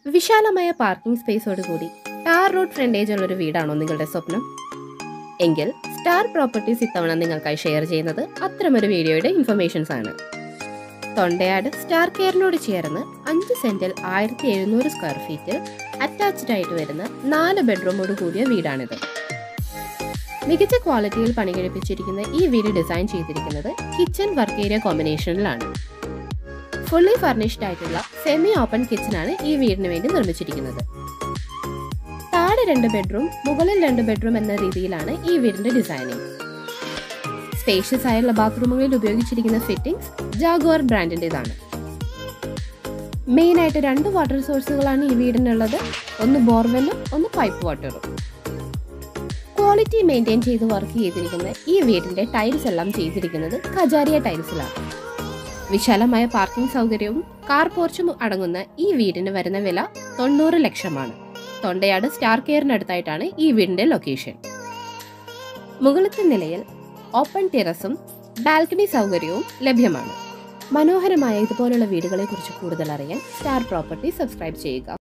വിശാലമായ പാർക്കിംഗ് സ്പേസോട് കൂടി tar road frontage ഉള്ള ഒരു വീടാണോ നിങ്ങളുടെ സ്വപ്നം എങ്കിൽ സ്റ്റാർ പ്രോപ്പർട്ടീസ് ഇത്തവണ നിങ്ങൾക്കായി ഷെയർ ചെയ്യുന്നത് അത്തരമൊരു വീഡിയോയുടെ ഇൻഫർമേഷൻസ് ആണ് തൊണ്ടയാട് സ്റ്റാർ കെയറിനോട് ചേർന്ന് അഞ്ച് സെന്റിൽ ആയിരത്തി എഴുന്നൂറ് സ്ക്വയർ ഫീറ്റിൽ അറ്റാച്ച്ഡ് ആയിട്ട് വരുന്ന നാല് ബെഡ്റൂമോട് കൂടിയ വീടാണിത് മികച്ച ക്വാളിറ്റിയിൽ പണികഴിപ്പിച്ചിരിക്കുന്ന ഈ വീട് ഡിസൈൻ ചെയ്തിരിക്കുന്നത് കിച്ചൺ വർക്ക് ഏരിയ കോമ്പിനേഷനിലാണ് ഫുള്ളി ഫർണിഷ്ഡ് ആയിട്ടുള്ള സെമി ഓപ്പൺ കിച്ചൺ ആണ് ഈ വീടിന് വേണ്ടി നിർമ്മിച്ചിരിക്കുന്നത് താഴെ രണ്ട് ബെഡ്റൂം മുകളിൽ രണ്ട് ബെഡ്റൂം എന്ന രീതിയിലാണ് ഈ വീടിന്റെ ഡിസൈനിങ് സ്പേഷ്യസ് ആയുള്ള ബാത്റൂമുകളിൽ ഉപയോഗിച്ചിരിക്കുന്ന ഫിറ്റിംഗ്സ് ജാഗുവർ ബ്രാൻഡിൻ്റെതാണ് മെയിൻ ആയിട്ട് രണ്ട് വാട്ടർ സോഴ്സുകളാണ് ഈ വീടിനുള്ളത് ഒന്ന് ബോർവെല്ലും ഒന്ന് പൈപ്പ് വാട്ടറും ക്വാളിറ്റി മെയിൻറ്റെയിൻ ചെയ്ത് വർക്ക് ചെയ്തിരിക്കുന്ന ഈ വീടിന്റെ ടൈൽസ് എല്ലാം ചെയ്തിരിക്കുന്നത് കജാരിയ ടൈൽസിലാണ് വിശാലമായ പാർക്കിംഗ് സൗകര്യവും കാർ പോർച്ചും അടങ്ങുന്ന ഈ വീടിന് വരുന്ന വില തൊണ്ണൂറ് ലക്ഷമാണ് തൊണ്ടയാട് സ്റ്റാർ കെയറിനടുത്തായിട്ടാണ് ഈ വീടിന്റെ ലൊക്കേഷൻ മുകളിലത്തെ നിലയിൽ ഓപ്പൺ ടെറസും ബാൽക്കണി സൗകര്യവും ലഭ്യമാണ് മനോഹരമായ ഇതുപോലുള്ള വീടുകളെക്കുറിച്ച് കൂടുതൽ അറിയാൻ സ്റ്റാർ പ്രോപ്പർട്ടി സബ്സ്ക്രൈബ് ചെയ്യുക